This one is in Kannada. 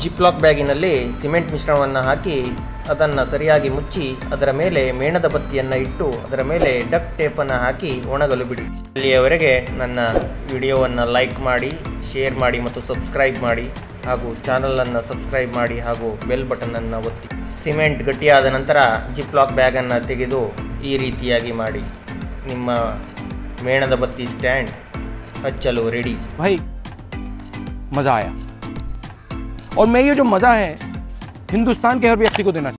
ಜಿಪ್ಲಾಕ್ ಬ್ಯಾಗಿನಲ್ಲಿ ಸಿಮೆಂಟ್ ಮಿಶ್ರಣವನ್ನು ಹಾಕಿ ಅದನ್ನು ಸರಿಯಾಗಿ ಮುಚ್ಚಿ ಅದರ ಮೇಲೆ ಮೇಣದ ಬತ್ತಿಯನ್ನು ಇಟ್ಟು ಅದರ ಮೇಲೆ ಡಕ್ ಟೇಪನ್ನು ಹಾಕಿ ಒಣಗಲು ಬಿಡಿ ಇಲ್ಲಿಯವರೆಗೆ ನನ್ನ ವಿಡಿಯೋವನ್ನು ಲೈಕ್ ಮಾಡಿ ಶೇರ್ ಮಾಡಿ ಮತ್ತು ಸಬ್ಸ್ಕ್ರೈಬ್ ಮಾಡಿ ಹಾಗೂ ಚಾನಲನ್ನು ಸಬ್ಸ್ಕ್ರೈಬ್ ಮಾಡಿ ಹಾಗೂ ಬೆಲ್ ಬಟನನ್ನು ಒತ್ತಿ ಸಿಮೆಂಟ್ ಗಟ್ಟಿಯಾದ ನಂತರ ಜಿಪ್ಲಾಕ್ ಬ್ಯಾಗನ್ನು ತೆಗೆದು ಈ ರೀತಿಯಾಗಿ ಮಾಡಿ ನಿಮ್ಮ ಮೇಣದ ಬತ್ತಿ ಸ್ಟ್ಯಾಂಡ್ ಹಚ್ಚಲು ರೆಡಿ भाई मज़ा आया और मैं ये जो मज़ा है हिंदुस्तान के हर व्यक्ति को देना